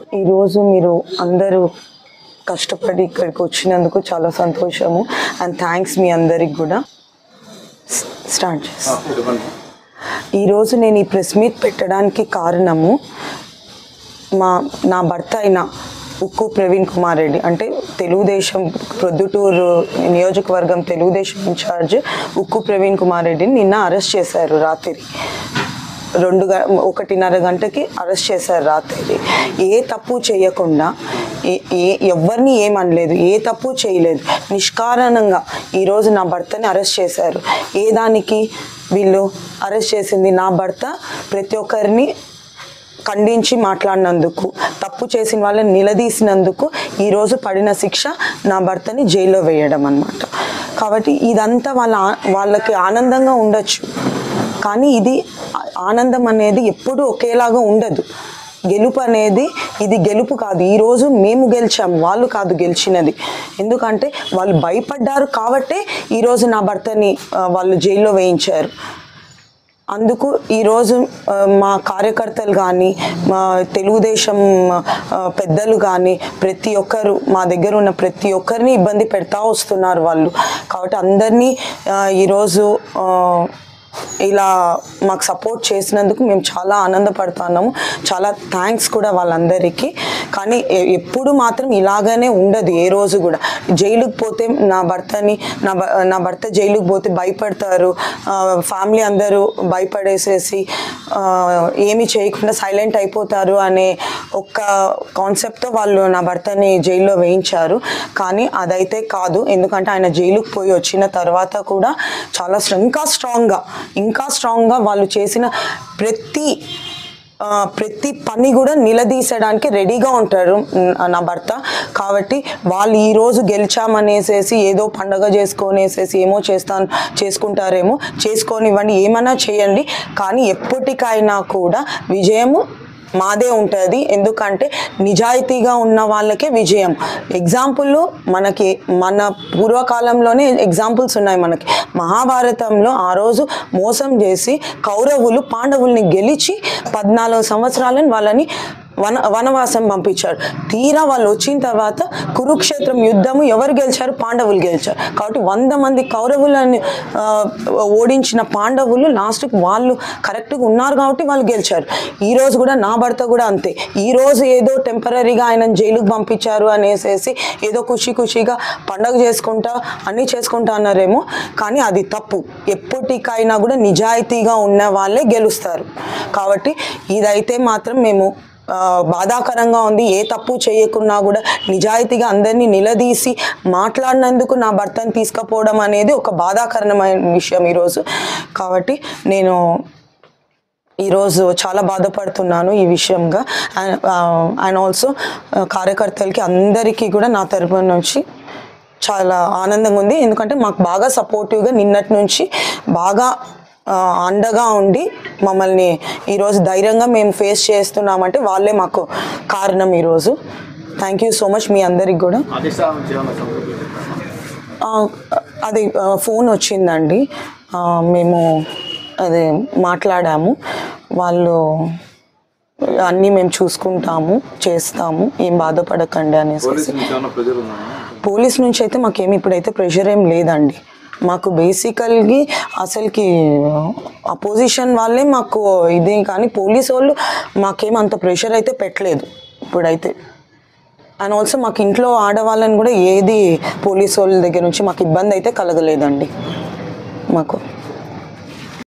ఈరోజు మీరు అందరూ కష్టపడి ఇక్కడికి వచ్చినందుకు చాలా సంతోషము అండ్ థ్యాంక్స్ మీ అందరికి కూడా స్- స్టార్ట్ చేస్తాను ఈరోజు నేను ఈ ప్రెస్ మీట్ పెట్టడానికి కారణము మా నా భర్త అయిన ఉక్కు ప్రవీణ్ కుమార్ రెడ్డి అంటే తెలుగుదేశం ప్రొద్దుటూరు నియోజకవర్గం తెలుగుదేశం ఇన్ఛార్జ్ ఉక్కు ప్రవీణ్ కుమార్ రెడ్డిని నిన్న అరెస్ట్ చేశారు రాత్రి రెండు గ ఒకటిన్నర గంటకి అరెస్ట్ చేశారు రాత్రి ఏ తప్పు చేయకుండా ఏ ఏ ఎవరిని ఏమనలేదు ఏ తప్పు చేయలేదు నిష్కారణంగా ఈరోజు నా భర్తని అరెస్ట్ చేశారు ఏ దానికి వీళ్ళు అరెస్ట్ చేసింది నా భర్త ప్రతి ఒక్కరిని ఖండించి మాట్లాడినందుకు తప్పు చేసిన వాళ్ళని నిలదీసినందుకు ఈరోజు పడిన శిక్ష నా భర్తని జైల్లో వేయడం అన్నమాట కాబట్టి ఇదంతా వాళ్ళ ఆ- వాళ్ళకి ఆనందంగా ఉండొచ్చు కానీ ఇది ఆ- ఆనందం అనేది ఎప్పుడూ ఒకేలాగా ఉండదు గెలుపు అనేది ఇది గెలుపు కాదు ఈరోజు మేము గెలిచాం వాళ్ళు కాదు గెలిచినది ఎందుకంటే వాళ్ళు భయపడ్డారు కాబట్టే ఈరోజు నా భర్తని ఆ, వాళ్ళు జైల్లో వేయించారు అందుకు ఈరోజు ఆ, మా కార్యకర్తలు కానీ మా తెలుగుదేశం ఆ, పెద్దలు కానీ ప్రతి ఒక్కరు మా దగ్గర ఉన్న ప్రతి ఒక్కరిని ఇబ్బంది పెడతా వస్తున్నారు వాళ్ళు కాబట్టి అందరినీ ఆ, ఈరోజు ఆ, ఇలా మాకు సపోర్ట్ చేసినందుకు మేము చాలా ఆనందపడుతున్నాము చాలా థ్యాంక్స్ కూడా వాళ్ళందరికీ కానీ ఎ- ఎప్పుడు మాత్రం ఇలాగనే ఉండదు ఏ రోజు కూడా జైలుకి పోతే నా భర్తని నా భ- నా భర్త జైలుకి పోతే భయపడతారు ఫ్యామిలీ అందరూ భయపడేసేసి ఆ, ఏమీ చేయకుండా సైలెంట్ అయిపోతారు అనే ఒక్క కాన్సెప్ట్తో వాళ్ళు నా భర్తని జైల్లో వేయించారు కానీ అదైతే కాదు ఎందుకంటే ఆయన జైలుకి పోయి వచ్చిన తర్వాత కూడా చాలా స్ట్రా- ఇంకా స్ట్రాంగ్గా ఇంకా స్ట్రాంగ్గా వాళ్ళు చేసిన ప్రతి ఆ, ప్రతి పని కూడా నిలదీసడానికి రెడీగా ఉంటారు మ్, నా భర్త కాబట్టి వాళ్ళు ఈ రోజు గెలిచామనేసేసి ఏదో పండగ చేసుకొనేసేసి ఏమో చేస్తాను చేసుకుంటారేమో చేసుకొనివ్వండి ఏమైనా చేయండి కానీ ఎప్పటికైనా కూడా విజయము మాదే ఉంటుంది ఎందుకంటే నిజాయితీగా ఉన్న వాళ్ళకే విజయం ఎగ్జాంపుల్ మనకి మన పూర్వకాలంలోనే ఎగ్జాంపుల్స్ ఉన్నాయి మనకి మహాభారతంలో ఆ రోజు మోసం చేసి కౌరవులు పాండవుల్ని గెలిచి పద్నాలుగు సంవత్సరాలను వాళ్ళని వన వనవాసం పంపించారు తీరా వాళ్ళు వచ్చిన తర్వాత కురుక్షేత్రం యుద్ధము ఎవరు గెలిచారు పాండవులు గెలిచారు కాబట్టి వంద మంది కౌరవులను ఆ, ఓడించిన పాండవులు లాస్ట్కి వాళ్ళు కరెక్ట్గా ఉన్నారు కాబట్టి వాళ్ళు గెలిచారు ఈ రోజు కూడా నా భర్త కూడా అంతే ఈ రోజు ఏదో టెంపరీగా ఆయన జైలుకి పంపించారు అనేసేసి ఏదో ఖుషి ఖుషిగా పండగ చేసుకుంటా అన్నీ చేసుకుంటా అన్నారేమో కానీ అది తప్పు ఎప్పటికైనా కూడా నిజాయితీగా ఉన్న వాళ్ళే గెలుస్తారు కాబట్టి ఇదైతే మాత్రం మేము ఆ, బాధాకరంగా ఉంది ఏ తప్పు చేయకున్నా కూడా నిజాయితీగా అందరినీ నిలదీసి మాట్లాడినందుకు నా భర్తను తీసుకుపోవడం అనేది ఒక బాధాకరమైన విషయం ఈరోజు కాబట్టి నేను ఈరోజు చాలా బాధపడుతున్నాను ఈ విషయంగా అండ్ ఆల్సో కార్యకర్తలకి అందరికీ కూడా నా తరపు నుంచి చాలా ఆనందంగా ఉంది ఎందుకంటే మాకు బాగా సపోర్టివ్గా నిన్నటి నుంచి బాగా ఆ, అండగా ఉండి మమ్మల్ని ఈరోజు ధైర్యంగా మేము ఫేస్ చేస్తున్నామంటే వాళ్ళే మాకు కారణం ఈరోజు థ్యాంక్ యూ సో మచ్ మీ అందరికి కూడా ఆ, అది ఆ, ఫోన్ వచ్చిందండి ఆ, మేము అదే మాట్లాడాము వాళ్ళు అన్నీ మేము చూసుకుంటాము చేస్తాము ఏం బాధపడకండి అనేసి పోలీస్ నుంచి అయితే మాకేమి ఇప్పుడైతే ప్రెషర్ ఏం లేదండి మాకు బేసికల్గా అసలుకి అపోజిషన్ వాళ్ళే మాకు ఇది కానీ పోలీస్ వాళ్ళు మాకేం అంత ప్రెషర్ అయితే పెట్టలేదు ఇప్పుడైతే అండ్ ఆల్సో మాకు ఇంట్లో ఆడవాళ్ళని కూడా ఏది పోలీస్ వాళ్ళ దగ్గర నుంచి మాకు ఇబ్బంది అయితే కలగలేదండి మాకు